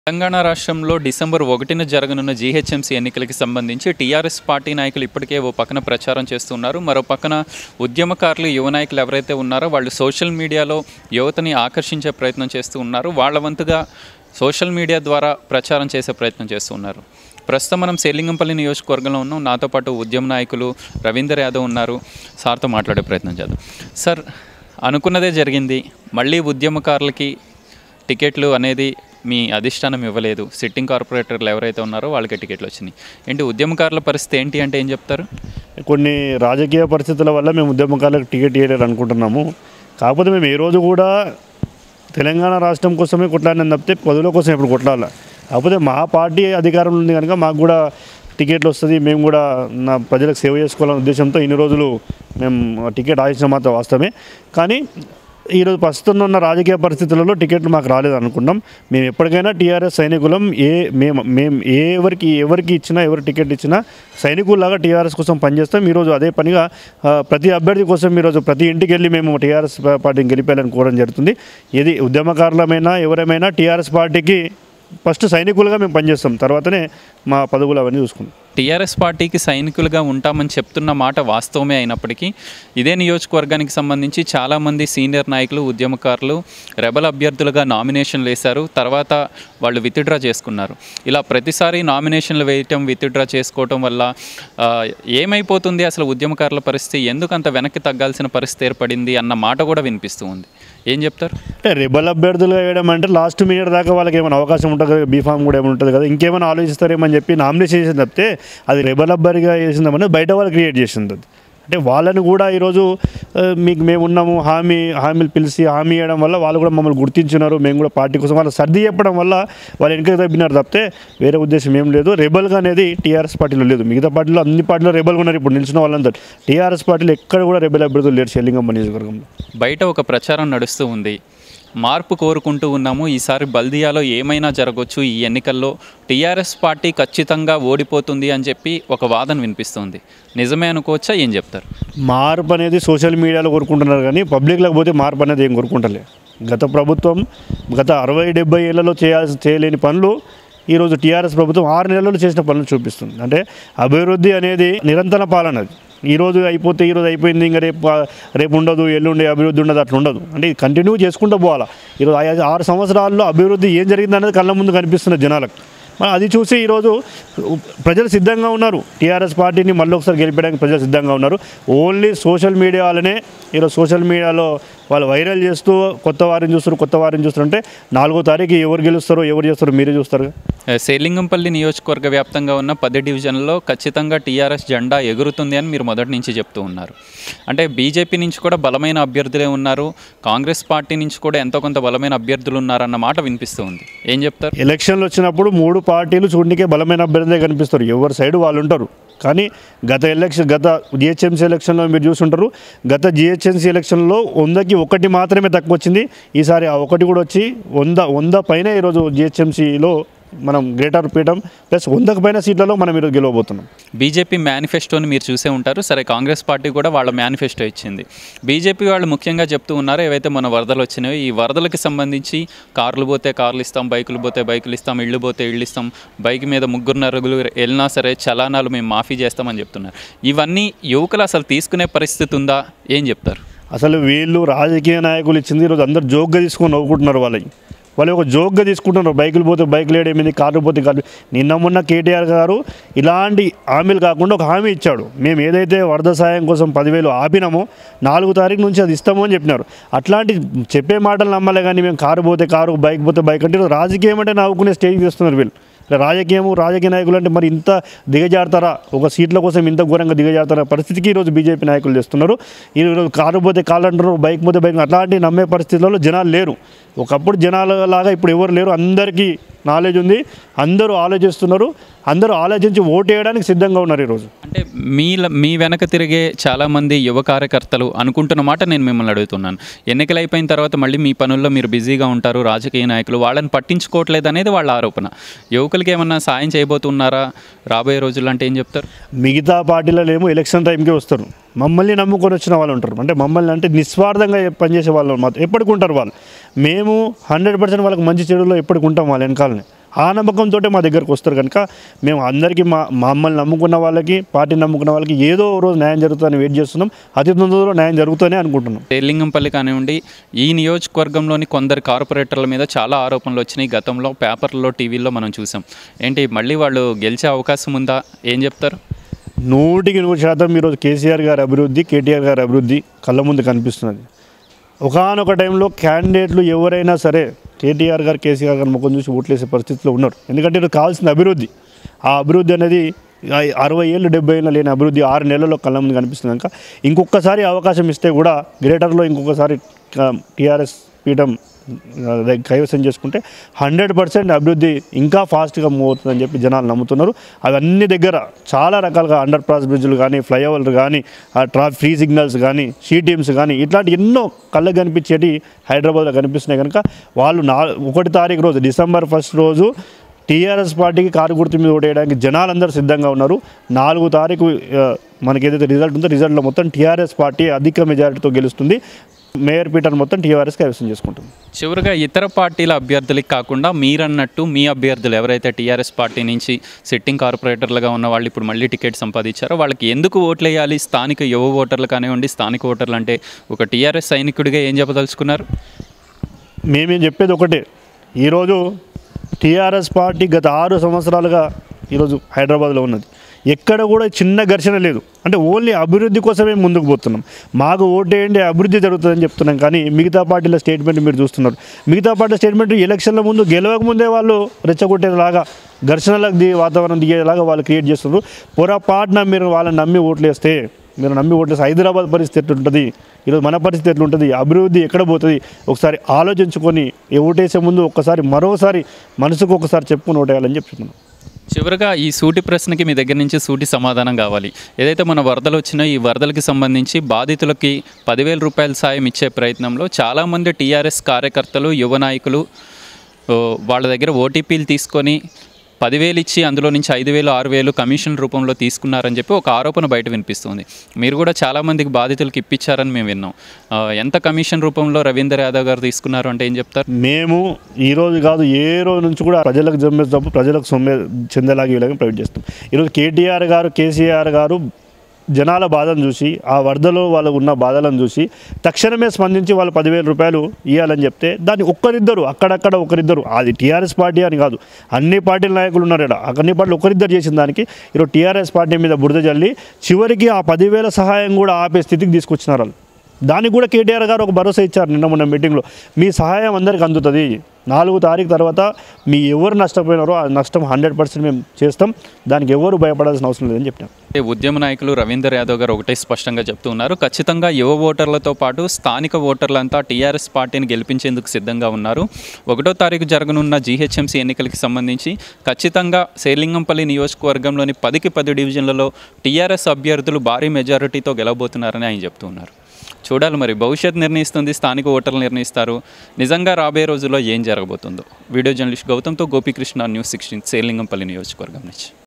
తెలంగాణ రాష్ట్రంలో డిసెంబర్ ఒకటిన జరగనున్న జీహెచ్ఎంసీ ఎన్నికలకి సంబంధించి టీఆర్ఎస్ పార్టీ నాయకులు ఇప్పటికే ఓ పక్కన ప్రచారం చేస్తున్నారు మరో పక్కన ఉద్యమకారులు యువ నాయకులు ఎవరైతే ఉన్నారో వాళ్ళు సోషల్ మీడియాలో యువతని ఆకర్షించే ప్రయత్నం చేస్తూ ఉన్నారు వాళ్ళ వంతుగా సోషల్ మీడియా ద్వారా ప్రచారం చేసే ప్రయత్నం చేస్తూ ఉన్నారు ప్రస్తుతం మనం సేలింగంపల్లి నియోజకవర్గంలో ఉన్నాం నాతో పాటు ఉద్యమ నాయకులు రవీందర్ యాదవ్ ఉన్నారు సార్తో మాట్లాడే ప్రయత్నం చేద్దాం సార్ అనుకున్నదే జరిగింది మళ్ళీ ఉద్యమకారులకి టికెట్లు అనేది మీ అధిష్టానం ఇవ్వలేదు సిట్టింగ్ కార్పొరేటర్లు ఎవరైతే ఉన్నారో వాళ్ళకి టికెట్లు వచ్చినాయి ఏంటి ఉద్యమకారుల పరిస్థితి ఏంటి అంటే ఏం చెప్తారు కొన్ని రాజకీయ పరిస్థితుల వల్ల మేము ఉద్యమకారులకు టికెట్ ఇవ్వలేదు అనుకుంటున్నాము కాకపోతే మేము ఏ రోజు కూడా తెలంగాణ రాష్ట్రం కోసమే కొట్లాడిన తప్పితే పదుల కోసం ఇప్పుడు కొట్లాడాలి కాకపోతే మా పార్టీ అధికారంలో ఉంది కనుక మాకు కూడా టికెట్లు వస్తుంది మేము కూడా నా ప్రజలకు సేవ చేసుకోవాలనే ఉద్దేశంతో ఇన్ని రోజులు మేము టికెట్ ఆశించిన మాత్రం వాస్తవమే కానీ ఈరోజు ప్రస్తుతం ఉన్న రాజకీయ పరిస్థితులలో టికెట్లు మాకు రాలేదు అనుకున్నాం మేము ఎప్పటికైనా టీఆర్ఎస్ సైనికులం ఏ మేము మేము ఏ ఎవరికి ఎవరికి ఇచ్చినా ఎవరు టికెట్ ఇచ్చినా సైనికుల్లాగా టీఆర్ఎస్ కోసం పనిచేస్తాం ఈరోజు అదే పనిగా ఆ, ప్రతి అభ్యర్థి కోసం ఈరోజు ప్రతి ఇంటికి వెళ్ళి మేము టీఆర్ఎస్ పార్టీని గెలిపేయాలని కోరడం జరుగుతుంది ఇది ఉద్యమకారులమైనా ఎవరైనా టీఆర్ఎస్ పార్టీకి ఫస్ట్ సైనికులుగా మేము పనిచేస్తాం తర్వాతనే మా పదవులు అవన్నీ చూసుకుంటాం టీఆర్ఎస్ పార్టీకి సైనికులుగా ఉంటామని చెప్తున్న మాట వాస్తవమే అయినప్పటికీ ఇదే నియోజకవర్గానికి సంబంధించి చాలామంది సీనియర్ నాయకులు ఉద్యమకారులు రెబల్ అభ్యర్థులుగా నామినేషన్లు వేశారు తర్వాత వాళ్ళు విత్డ్రా చేసుకున్నారు ఇలా ప్రతిసారి నామినేషన్లు వేయటం విత్డ్రా చేసుకోవటం వల్ల ఆ, ఏమైపోతుంది అసలు ఉద్యమకారుల పరిస్థితి ఎందుకు అంత వెనక్కి తగ్గాల్సిన పరిస్థితి ఏర్పడింది అన్న మాట కూడా వినిపిస్తూ ఉంది ఏం చెప్తారు అంటే రెబల్ అభ్యర్థులు వేయడం అంటే లాస్ట్ మినిట్ దాకా వాళ్ళకి ఏమైనా అవకాశం ఉంటుంది కదా బీఫామ్ కూడా ఏమైనా ఉంటుంది కదా ఇంకేమైనా ఆలోచిస్తారేమని చెప్పి నామినేషన్ చేసింది తప్పితే అది రెబల్ అభ్యర్థిగా చేసిందామని బయట వాళ్ళు క్రియేట్ చేసింది అది అంటే వాళ్ళని కూడా ఈరోజు ఆ, మీకు మేము ఉన్నాము హామీ హామీలు పిలిచి హామీ ఇవ్వడం వల్ల వాళ్ళు కూడా మమ్మల్ని గుర్తించున్నారు మేము కూడా పార్టీ కోసం వాళ్ళు సర్ది చెప్పడం వల్ల వాళ్ళు వెనక తప్పినారు తప్పితే వేరే ఉద్దేశం ఏం లేదు రెబల్గా అనేది టీఆర్ఎస్ పార్టీలో లేదు మిగతా పార్టీలో అన్ని పార్టీలో రెబల్గా ఉన్నారు ఇప్పుడు నిలిచిన వాళ్ళంతా టీఆర్ఎస్ పార్టీలో ఎక్కడ కూడా రెబల్ అభ్యర్థులు లేరు షెల్లింగమ్మ నియోజకవర్గంలో బయట ఒక ప్రచారం నడుస్తూ ఉంది మార్పు కోరుకుంటూ ఉన్నాము ఈసారి బల్దియాలో ఏమైనా జరగవచ్చు ఈ ఎన్నికల్లో టీఆర్ఎస్ పార్టీ ఖచ్చితంగా ఓడిపోతుంది అని చెప్పి ఒక వాదన వినిపిస్తుంది నిజమే అనుకోవచ్చా ఏం చెప్తారు మార్పు అనేది సోషల్ మీడియాలో కోరుకుంటున్నారు కానీ పబ్లిక్లోకి పోతే మార్పు అనేది ఏం కోరుకుంటలే గత ప్రభుత్వం గత అరవై డెబ్బై ఏళ్లలో చేయాల్సి చేయలేని పనులు ఈరోజు టీఆర్ఎస్ ప్రభుత్వం ఆరు నెలల్లో చేసిన పనులు చూపిస్తుంది అంటే అభివృద్ధి అనేది నిరంతర పాలన అది ఈ రోజు అయిపోతే ఈ రోజు అయిపోయింది ఇంకా రేపు రేపు ఉండదు ఎల్లుండి అభివృద్ధి ఉండదు అట్లా ఉండదు అంటే ఇది కంటిన్యూ చేసుకుంటూ పోవాలా ఈరోజు ఆ- ఆరు సంవత్సరాల్లో అభివృద్ధి ఏం జరిగింది అనేది కళ్ళ ముందు కనిపిస్తున్నది జనాలకు మరి అది చూసి ఈరోజు ప్రజలు సిద్ధంగా ఉన్నారు టీఆర్ఎస్ పార్టీని మళ్ళీ ఒకసారి గెలిపడానికి ప్రజలు సిద్ధంగా ఉన్నారు ఓన్లీ సోషల్ మీడియా వల్లనే ఈరోజు సోషల్ మీడియాలో వాళ్ళు వైరల్ చేస్తూ కొత్త వారిని చూస్తారు కొత్త వారిని చూస్తారు అంటే నాలుగో తారీఖు ఎవరు గెలుస్తారో ఎవరు చేస్తారో మీరే చూస్తారు ఏ, సేలింగంపల్లి నియోజకవర్గ వ్యాప్తంగా ఉన్న పది డివిజన్లో ఖచ్చితంగా టీఆర్ఎస్ జెండా ఎగురుతుంది అని మీరు మొదటి నుంచి చెప్తూ ఉన్నారు అంటే బీజేపీ నుంచి కూడా బలమైన అభ్యర్థులే ఉన్నారు కాంగ్రెస్ పార్టీ నుంచి కూడా ఎంతో కొంత బలమైన అభ్యర్థులు ఉన్నారన్న మాట వినిపిస్తూ ఉంది ఏం చెప్తారు ఎలక్షన్లు వచ్చినప్పుడు మూడు పార్టీలు చూడనికే బలమైన అభ్యర్థులే కనిపిస్తారు ఎవరి సైడ్ వాళ్ళు ఉంటారు కానీ గత ఎలక్షన్ గత జిహెచ్ఎంసీ ఎలక్షన్లో మీరు చూసుంటారు గత జిహెచ్ఎంసీ ఎలక్షన్లో వందకి ఒకటి మాత్రమే తక్కువ వచ్చింది ఈసారి ఆ ఒకటి కూడా వచ్చి వంద వంద పైన ఈరోజు జిహెచ్ఎంసీలో మనం గ్రేటర్ పీఠం ప్లస్ వందకు పైన సీట్లలో మనం ఈరోజు గెలవబోతున్నాం బీజేపీ మేనిఫెస్టోని మీరు చూసే ఉంటారు సరే కాంగ్రెస్ పార్టీ కూడా వాళ్ళ మేనిఫెస్టో ఇచ్చింది బీజేపీ వాళ్ళు ముఖ్యంగా చెప్తూ ఉన్నారు ఏవైతే మన వరదలు వచ్చినాయో ఈ వరదలకి సంబంధించి కార్లు పోతే కార్లు ఇస్తాం బైకులు పోతే బైకులు ఇస్తాం ఇళ్ళు పోతే ఇళ్ళు ఇస్తాం బైక్ మీద ముగ్గురు నరుగులు వెళ్ళినా సరే చలానాలు మేము మాఫీ చేస్తామని చెప్తున్నారు ఇవన్నీ యువకులు అసలు తీసుకునే పరిస్థితి ఉందా ఏం చెప్తారు అసలు వీళ్ళు రాజకీయ నాయకులు ఇచ్చింది ఈరోజు అందరు జోక్గా తీసుకొని నవ్వుకుంటున్నారు వాళ్ళని వాళ్ళు ఒక జోక్గా తీసుకుంటున్నారు బైకులు పోతే బైకులు వేయడమేంది కార్లు పోతే కార్లు నిన్న మొన్న కేటీఆర్ గారు ఇలాంటి హామీలు కాకుండా ఒక హామీ ఇచ్చాడు మేము ఏదైతే వరద సాయం కోసం పదివేలు ఆపినామో నాలుగు తారీఖు నుంచి అది ఇస్తాము అని చెప్పినారు అట్లాంటి చెప్పే మాటలు నమ్మలే కానీ మేము కారు పోతే కారు బైక్ పోతే బైక్ అంటే ఈరోజు రాజకీయం అంటే నవ్వుకునే స్టేజ్ చేస్తున్నారు వీళ్ళు అంటే రాజకీయము రాజకీయ నాయకులు అంటే మరి ఇంత దిగజారుతారా ఒక సీట్ల కోసం ఇంత ఘోరంగా దిగజారుతారా పరిస్థితికి ఈరోజు బీజేపీ నాయకులు చేస్తున్నారు ఈరోజు కారు పోతే కాళ్ళు అంటారు బైక్ పోతే బైక్ అట్లాంటి నమ్మే పరిస్థితుల్లో జనాలు లేరు ఒకప్పుడు జనాల లాగా ఇప్పుడు ఎవరు లేరు అందరికీ నాలెడ్జ్ ఉంది అందరూ ఆలోచిస్తున్నారు అందరూ ఆలోచించి ఓటు వేయడానికి సిద్ధంగా ఉన్నారు ఈరోజు అంటే మీ మీ వెనక తిరిగే చాలామంది యువ కార్యకర్తలు అనుకుంటున్న మాట నేను మిమ్మల్ని అడుగుతున్నాను ఎన్నికలు అయిపోయిన తర్వాత మళ్ళీ మీ పనుల్లో మీరు బిజీగా ఉంటారు రాజకీయ నాయకులు వాళ్ళని పట్టించుకోవట్లేదు అనేది వాళ్ళ ఆరోపణ యువకులకి ఏమన్నా సాయం చేయబోతున్నారా రాబోయే రోజుల్లో అంటే ఏం చెప్తారు మిగతా పార్టీలలో ఏమో ఎలక్షన్ టైంకే వస్తారు మమ్మల్ని నమ్ముకొని వచ్చిన వాళ్ళు ఉంటారు అంటే మమ్మల్ని అంటే నిస్వార్థంగా పనిచేసే వాళ్ళు మాత్రం ఎప్పటికి ఉంటారు వాళ్ళు మేము హండ్రెడ్ పర్సెంట్ వాళ్ళకి మంచి చెడులో ఎప్పటికి ఉంటాం వాళ్ళ వెనకాలని ఆ నమ్మకంతో మా దగ్గరకు వస్తారు కనుక మేము అందరికీ మా మమ్మల్ని నమ్ముకున్న వాళ్ళకి పార్టీ నమ్ముకున్న వాళ్ళకి ఏదో ఓ రోజు న్యాయం జరుగుతుందని వెయిట్ చేస్తున్నాం అతి తొందరలో న్యాయం జరుగుతుందని అనుకుంటున్నాం తేలింగంపల్లి కానివ్వండి ఈ నియోజకవర్గంలోని కొందరు కార్పొరేటర్ల మీద చాలా ఆరోపణలు వచ్చినాయి గతంలో పేపర్లో టీవీల్లో మనం చూసాం ఏంటి మళ్ళీ వాళ్ళు గెలిచే అవకాశం ఉందా ఏం చెప్తారు నూటికి నూరు శాతం ఈరోజు కేసీఆర్ గారి అభివృద్ధి కేటీఆర్ గారి అభివృద్ధి కళ్ళ ముందు కనిపిస్తున్నది ఒకనొక టైంలో క్యాండిడేట్లు ఎవరైనా సరే కేటీఆర్ గారు కేసీఆర్ గారు ముఖం చూసి ఓట్లేసే పరిస్థితిలో ఉన్నారు ఎందుకంటే ఇది కావాల్సిన అభివృద్ధి ఆ అభివృద్ధి అనేది ఆ అరవై ఏళ్ళు డెబ్బై ఏళ్ళు లేని అభివృద్ధి ఆరు నెలల్లో కళ్ళ ముందు కనిపిస్తుంది కనుక ఇంకొకసారి అవకాశం ఇస్తే కూడా గ్రేటర్లో ఇంకొకసారి టీఆర్ఎస్ పీఠం ఆ, దగ్గ- కైవసం చేసుకుంటే హండ్రెడ్ పర్సెంట్ అభివృద్ధి ఇంకా ఫాస్ట్గా మూవ్ అవుతుందని చెప్పి జనాలు నమ్ముతున్నారు అవన్నీ దగ్గర చాలా రకాలుగా అండర్ పాస్ బ్రిడ్జ్లు కానీ ఫ్లైఓవర్లు కానీ ఆ ట్రాఫిక్ ఫ్రీ సిగ్నల్స్ కానీ షీ టీమ్స్ కానీ ఇట్లాంటి ఎన్నో కళ్ళకు కనిపించేటి హైదరాబాద్లో కనిపిస్తున్నాయి కనుక వాళ్ళు నా ఒకటి తారీఖు రోజు డిసెంబర్ ఫస్ట్ రోజు టీఆర్ఎస్ పార్టీకి కారు గుర్తు మీద ఓటేయడానికి జనాలందరూ సిద్ధంగా ఉన్నారు నాలుగు తారీఖు ఆ, మనకి ఏదైతే రిజల్ట్ ఉందో రిజల్ట్లో మొత్తం టీఆర్ఎస్ పార్టీ అధిక మెజారిటీతో గెలుస్తుంది మేయర్ పీటర్ మొత్తం టీఆర్ఎస్ కైవసం చేసుకుంటుంది చివరిగా ఇతర పార్టీల అభ్యర్థులకి కాకుండా మీరన్నట్టు మీ అభ్యర్థులు ఎవరైతే టీఆర్ఎస్ పార్టీ నుంచి సిట్టింగ్ కార్పొరేటర్లుగా ఉన్న వాళ్ళు ఇప్పుడు మళ్ళీ టికెట్ సంపాదించారో వాళ్ళకి ఎందుకు ఓట్లు వేయాలి స్థానిక యువ ఓటర్లు కానివ్వండి స్థానిక ఓటర్లు అంటే ఒక టీఆర్ఎస్ సైనికుడిగా ఏం చెప్పదలుచుకున్నారు మేమేం చెప్పేది ఒకటే ఈరోజు టీఆర్ఎస్ పార్టీ గత ఆరు సంవత్సరాలుగా ఈరోజు హైదరాబాద్లో ఉన్నది ఎక్కడ కూడా చిన్న ఘర్షణ లేదు అంటే ఓన్లీ అభివృద్ధి కోసమే ముందుకు పోతున్నాం మాకు ఓటేయండి అభివృద్ధి జరుగుతుందని చెప్తున్నాం కానీ మిగతా పార్టీల స్టేట్మెంట్ మీరు చూస్తున్నారు మిగతా పార్టీల స్టేట్మెంట్ ఎలక్షన్ల ముందు గెలవక ముందే వాళ్ళు రెచ్చగొట్టేలాగా ఘర్షణలకు ది వాతావరణం దిగేలాగా వాళ్ళు క్రియేట్ చేస్తున్నారు పొరపాటున మీరు వాళ్ళని నమ్మి ఓట్లేస్తే మీరు నమ్మి ఓట్లేస్తే హైదరాబాద్ పరిస్థితి ఎట్లుంటుంది ఈరోజు మన పరిస్థితి ఎట్లుంటుంది అభివృద్ధి ఎక్కడ పోతుంది ఒకసారి ఆలోచించుకొని ఈ ఓటేసే ముందు ఒక్కసారి మరోసారి మనసుకు ఒకసారి చెప్పుకొని ఓటేయాలని చెప్తున్నాను చివరిగా ఈ సూటి ప్రశ్నకి మీ దగ్గర నుంచి సూటి సమాధానం కావాలి ఏదైతే మన వరదలు వచ్చినాయో ఈ వరదలకి సంబంధించి బాధితులకి పదివేల రూపాయల సాయం ఇచ్చే ప్రయత్నంలో చాలామంది టీఆర్ఎస్ కార్యకర్తలు యువ నాయకులు ఓ, వాళ్ళ దగ్గర ఓటీపీలు తీసుకొని పదివేలు ఇచ్చి అందులో నుంచి ఐదు వేలు ఆరు వేలు కమిషన్ రూపంలో తీసుకున్నారని చెప్పి ఒక ఆరోపణ బయట వినిపిస్తుంది మీరు కూడా చాలామందికి బాధితులకు ఇప్పించారని మేము విన్నాం ఆ, ఎంత కమిషన్ రూపంలో రవీందర్ యాదవ్ గారు తీసుకున్నారు అంటే ఏం చెప్తారు మేము ఈ రోజు కాదు ఏ రోజు నుంచి కూడా ప్రజలకు జమ్మే డబ్బు ప్రజలకు సొమ్మే చెందేలాగా ఇలాగే ప్రొవైడ్ చేస్తాం ఈరోజు కేటీఆర్ గారు కేసీఆర్ గారు జనాల బాధను చూసి ఆ వరదలో వాళ్ళకు ఉన్న బాధలను చూసి తక్షణమే స్పందించి వాళ్ళు పదివేల రూపాయలు ఇవ్వాలని చెప్తే దాన్ని ఒక్కరిద్దరు అక్కడక్కడ ఒకరిద్దరు అది టీఆర్ఎస్ పార్టీ అని కాదు అన్ని పార్టీల నాయకులు ఉన్నారు ఇక్కడ అన్ని పార్టీలు ఒకరిద్దరు చేసిన దానికి ఈరోజు టీఆర్ఎస్ పార్టీ మీద బురద జల్లి చివరికి ఆ పదివేల సహాయం కూడా ఆపే స్థితికి తీసుకొచ్చినారు వాళ్ళు దానికి కూడా కేటీఆర్ గారు ఒక భరోసా ఇచ్చారు నిన్న మొన్న మీటింగ్లో మీ సహాయం అందరికి అందుతుంది నాలుగు తారీఖు తర్వాత మీ ఎవరు నష్టపోయినారో ఆ నష్టం హండ్రెడ్ పర్సెంట్ మేము చేస్తాం దానికి ఎవరు భయపడాల్సిన అవసరం లేదని చెప్పినాం అంటే ఉద్యమ నాయకులు రవీందర్ యాదవ్ గారు ఒకటే స్పష్టంగా చెప్తూ ఉన్నారు ఖచ్చితంగా యువ ఓటర్లతో పాటు స్థానిక ఓటర్లంతా టీఆర్ఎస్ పార్టీని గెలిపించేందుకు సిద్ధంగా ఉన్నారు ఒకటో తారీఖు జరగనున్న జీహెచ్ఎంసీ ఎన్నికలకి సంబంధించి ఖచ్చితంగా సేలింగంపల్లి నియోజకవర్గంలోని పదికి పది డివిజన్లలో టీఆర్ఎస్ అభ్యర్థులు భారీ మెజారిటీతో గెలవబోతున్నారని ఆయన చెప్తూ ఉన్నారు చూడాలి మరి భవిష్యత్ నిర్ణయిస్తుంది స్థానిక ఓటర్లు నిర్ణయిస్తారు నిజంగా రాబోయే రోజుల్లో ఏం జరగబోతుందో వీడియో జర్నలిస్ట్ గౌతమ్తో గోపీకృష్ణ న్యూస్ సిక్స్టీన్ సేలింగంపల్లి నియోజకవర్గం నుంచి